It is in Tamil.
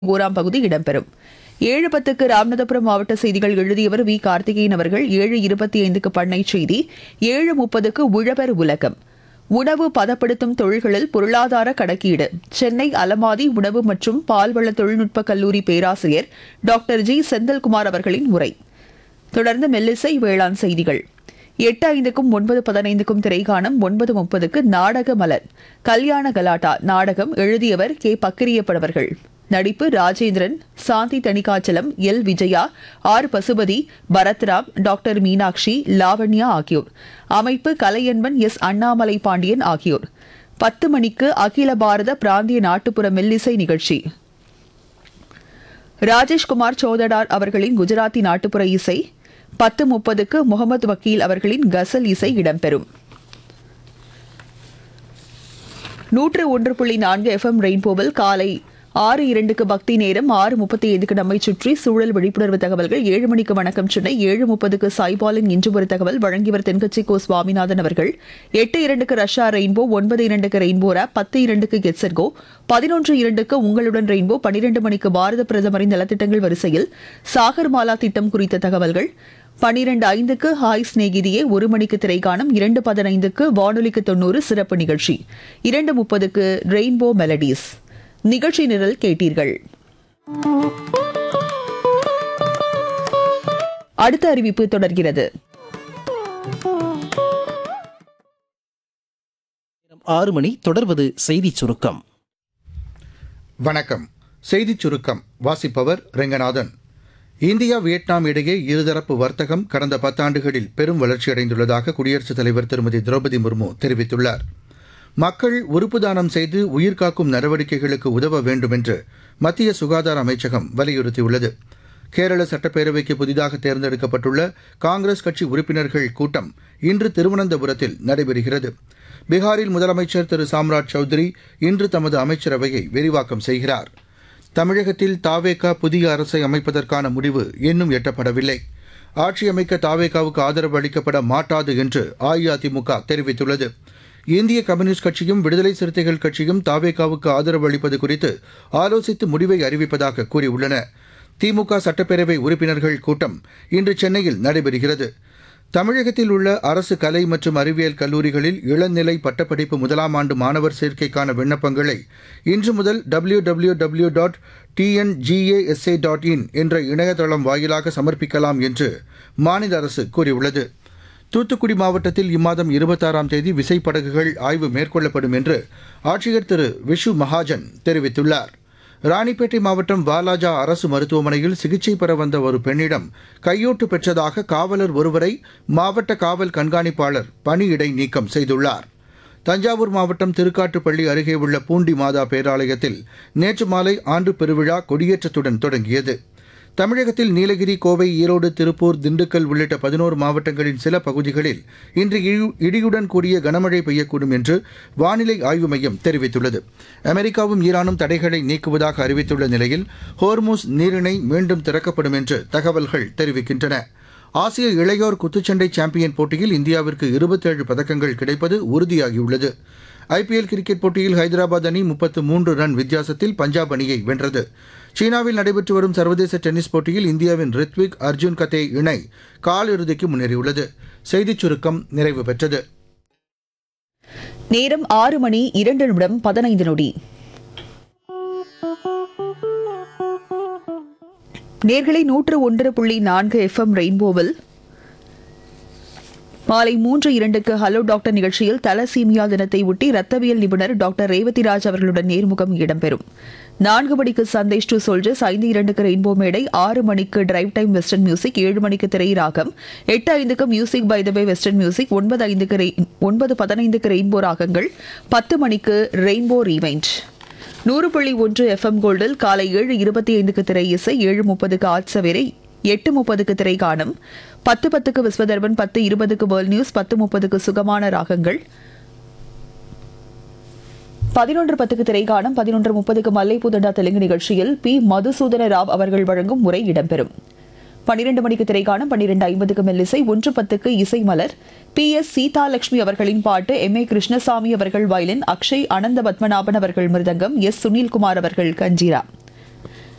ஓராம் பகுதி இடம்பெறும் ஏழு பத்துக்கு ராமநாதபுரம் மாவட்ட செய்திகள் எழுதியவர் வி கார்த்திகேயன் அவர்கள் ஏழு இருபத்தி ஐந்துக்கு பண்ணை செய்தி ஏழு முப்பதுக்கு உழவர் உலகம் உணவு பதப்படுத்தும் தொழில்களில் பொருளாதார கணக்கீடு சென்னை அலமாதி உணவு மற்றும் பால்வள தொழில்நுட்ப கல்லூரி பேராசிரியர் டாக்டர் ஜி செந்தில்குமார் அவர்களின் உரை தொடர்ந்து மெல்லிசை வேளாண் செய்திகள் எட்டு ஐந்துக்கும் ஒன்பது பதினைந்துக்கும் திரைகாணம் ஒன்பது முப்பதுக்கு நாடக மலர் கல்யாண கலாட்டா நாடகம் எழுதியவர் கே பக்கிரியப்படவர்கள் நடிப்பு Rajendran Shanthi Thanikachalam L Vijaya R Pasupathi Bharathram doctor Meenakshi Lavanya ஆகியோர் அமைப்பு கலையன்பன் எஸ் அண்ணாமலை பாண்டியன் ஆகியோர் பத்து மணிக்கு அகில பாரத பிராந்திய நாட்டுப்புற மெல்லிசை நிகழ்ச்சி ராஜேஷ்குமார் சோதடார் அவர்களின் குஜராத்தி நாட்டுப்புற இசை பத்து முப்பதுக்கு முகமது வக்கீல் அவர்களின் கசல் இசை இடம்பெறும் நூற்று ஒன்று புள்ளி நான்கு எஃப்எம் ரெயின்போவில் காலை ஆறு இரண்டுக்கு பக்தி நேரம் ஆறு முப்பத்தி ஐந்துக்கு நம்மை சுற்றி சூழல் விழிப்புணர்வு தகவல்கள் ஏழு மணிக்கு வணக்கம் சென்னை ஏழு முப்பதுக்கு சாய்பாலின் இன்று ஒரு தகவல் வழங்கியவர் தென்கட்சி கோ சுவாமிநாதன் அவர்கள் எட்டு இரண்டுக்கு ரஷ்யா ரெயின்போ ஒன்பது இரண்டுக்கு ரெயின்போ ஆப் பத்து இரண்டுக்கு கெட்சர்கோ பதினொன்று இரண்டுக்கு உங்களுடன் ரெயின்போ பனிரெண்டு மணிக்கு பாரத பிரதமரின் நலத்திட்டங்கள் வரிசையில் சாகர்மாலா திட்டம் குறித்த தகவல்கள் பனிரெண்டு ஐந்துக்கு ஹாய் சிநேகிதியே ஒரு மணிக்கு திரைக்காணும் இரண்டு பதினைந்துக்கு வானொலிக்கு தொண்ணூறு சிறப்பு நிகழ்ச்சி இரண்டு முப்பதுக்கு ரெயின்போ மெலடிஸ் நிகழ்ச்சி நிரல் கேட்டீர்கள் அடுத்த அறிவிப்பு தொடர்கிறது ஆறு மணி தொடர்வது செய்திச் சுருக்கம் வணக்கம் செய்திச் சுருக்கம் வாசிப்பவர் ரெங்கநாதன் இந்தியா வியட்நாம் இடையே இருதரப்பு வர்த்தகம் கடந்த பத்தாண்டுகளில் பெரும் வளர்ச்சியடைந்துள்ளதாக குடியரசுத் தலைவர் திருமதி திரௌபதி முர்மு தெரிவித்துள்ளார் மக்கள் உறுப்பு தானம் செய்து உயிர்காக்கும் நடவடிக்கைகளுக்கு உதவ வேண்டும் என்று மத்திய சுகாதார அமைச்சகம் வலியுறுத்தியுள்ளது கேரள சட்டப்பேரவைக்கு புதிதாக தேர்ந்தெடுக்கப்பட்டுள்ள காங்கிரஸ் கட்சி உறுப்பினர்கள் கூட்டம் இன்று திருவனந்தபுரத்தில் நடைபெறுகிறது பீகாரில் முதலமைச்சர் திரு சாம்ராஜ் சௌத்ரி இன்று தமது அமைச்சரவையை விரிவாக்கம் செய்கிறார் தமிழகத்தில் தாவேகா புதிய அரசை அமைப்பதற்கான முடிவு இன்னும் எட்டப்படவில்லை ஆட்சி அமைக்க தாவேகாவுக்கு ஆதரவு அளிக்கப்பட மாட்டாது என்று அஇஅதிமுக தெரிவித்துள்ளது இந்திய கம்யூனிஸ்ட் கட்சியும் விடுதலை சிறுத்தைகள் கட்சியும் தாவேகாவுக்கு ஆதரவு அளிப்பது குறித்து ஆலோசித்து முடிவை அறிவிப்பதாக கூறியுள்ளன திமுக சட்டப்பேரவை உறுப்பினர்கள் கூட்டம் இன்று சென்னையில் நடைபெறுகிறது தமிழகத்தில் உள்ள அரசு கலை மற்றும் அறிவியல் கல்லூரிகளில் இளநிலை பட்டப்படிப்பு முதலாம் ஆண்டு மாணவர் சேர்க்கைக்கான விண்ணப்பங்களை இன்று முதல் W W W dot TNGASA dot in என்ற இணையதளம் வாயிலாக சமர்ப்பிக்கலாம் என்று மாநில அரசு கூறியுள்ளது தூத்துக்குடி மாவட்டத்தில் இம்மாதம் இருபத்தாறாம் தேதி விசைப்படகுகள் ஆய்வு மேற்கொள்ளப்படும் என்று ஆட்சியர் திரு விஷு மகாஜன் தெரிவித்துள்ளார் ராணிப்பேட்டை மாவட்டம் வாலாஜா அரசு மருத்துவமனையில் சிகிச்சை பெற வந்த ஒரு பெண்ணிடம் கையூட்டு பெற்றதாக காவலர் ஒருவரை மாவட்ட காவல் கண்காணிப்பாளர் பணியிடை நீக்கம் செய்துள்ளார் தஞ்சாவூர் மாவட்டம் திருக்காட்டுப்பள்ளி அருகே உள்ள பூண்டி மாதா பேராலயத்தில் நேற்று மாலை ஆண்டு பெருவிழா கொடியேற்றத்துடன் தொடங்கியது தமிழகத்தில் நீலகிரி கோவை ஈரோடு திருப்பூர் திண்டுக்கல் உள்ளிட்ட பதினோரு மாவட்டங்களின் சில பகுதிகளில் இன்று இடி- இடியுடன் கூடிய கனமழை பெய்யக்கூடும் என்று வானிலை ஆய்வு மையம் தெரிவித்துள்ளது அமெரிக்காவும் ஈரானும் தடைகளை நீக்குவதாக அறிவித்துள்ள நிலையில் ஹோர்மூஸ் நீரிணை மீண்டும் திறக்கப்படும் என்று தகவல்கள் தெரிவிக்கின்றன ஆசிய இளையோர் குத்துச்சண்டை சாம்பியன் போட்டியில் இந்தியாவிற்கு இருபத்தேழு பதக்கங்கள் கிடைப்பது உறுதியாகியுள்ளது ஐபிஎல் கிரிக்கெட் போட்டியில் ஹைதராபாத் அணி முப்பத்து மூன்று ரன் வித்தியாசத்தில் பஞ்சாப் அணியை வென்றது சீனாவில் நடைபெற்று வரும் சர்வதேச டென்னிஸ் போட்டியில் இந்தியாவின் ரித்விக் அர்ஜுன் கதே இணை காலிறுதிக்கு முன்னேறியுள்ளது செய்திச் சுருக்கம் நிறைவு பெற்றது நேரம் ஆறு மணி இரண்டு நிமிடம் பதினைந்து நொடி நேர்களை நூற்று ஒன்று புள்ளி நான்கு எஃப்எம் ரெயின்போவில் மாலை மூன்று இரண்டுக்கு ஹலோ டாக்டர் நிகழ்ச்சியில் தலசீமியா தினத்தை ஒட்டி ரத்தவியல் நிபுணர் டாக்டர் ரேவதிராஜ் அவர்களுடன் நேர்முகம் இடம்பெறும் நான்கு மணிக்கு சந்தேஷ் டு சோல்ஜர்ஸ் ஐந்து இரண்டுக்கு ரெயின்போ மேடை ஆறு மணிக்கு டிரைவ் டைம் வெஸ்டர்ன் மியூசிக் ஏழு மணிக்கு திரை ராகம் எட்டு ஐந்துக்கு music by the by western music ஒன்பது ஐந்துக்கு ரெய்- ஒன்பது பதினைந்துக்கு ரெயின்போ ராகங்கள் பத்து மணிக்கு ரெயின்போ ரீவைண்ட் நூறு புள்ளி ஒன்று எஃப்எம் கோல்டில் காலை ஏழு இருபத்தி ஐந்துக்கு திரை இசை ஏழு முப்பதுக்கு ஆட்சவேரை எட்டு முப்பதுக்கு திரை காணும் பத்து பத்துக்கு விஸ்வதர்பன் பத்து இருபதுக்கு வேர்ல்ட் நியூஸ் பத்து முப்பதுக்கு சுகமான ராகங்கள் பதினொன்று பத்துக்கு திரைக்காணும் பதினொன்று முப்பதுக்கு மல்லைப்புதண்டா தெலுங்கு நிகழ்ச்சியில் பி மதுசூதன ராவ் அவர்கள் வழங்கும் உரை இடம்பெறும் பன்னிரண்டு மணிக்கு திரைக்காணும் பன்னிரண்டு ஐம்பதுக்கு மெல்லிசை ஒன்று பத்துக்கு இசை மலர் பி எஸ் சீதாலட்சுமி அவர்களின் பாட்டு எம் ஏ கிருஷ்ணசாமி அவர்கள் வயலின் அக்ஷய் அனந்த பத்மநாபன் அவர்கள் மிருதங்கம் எஸ் சுனில்குமார் அவர்கள் கஞ்சிரா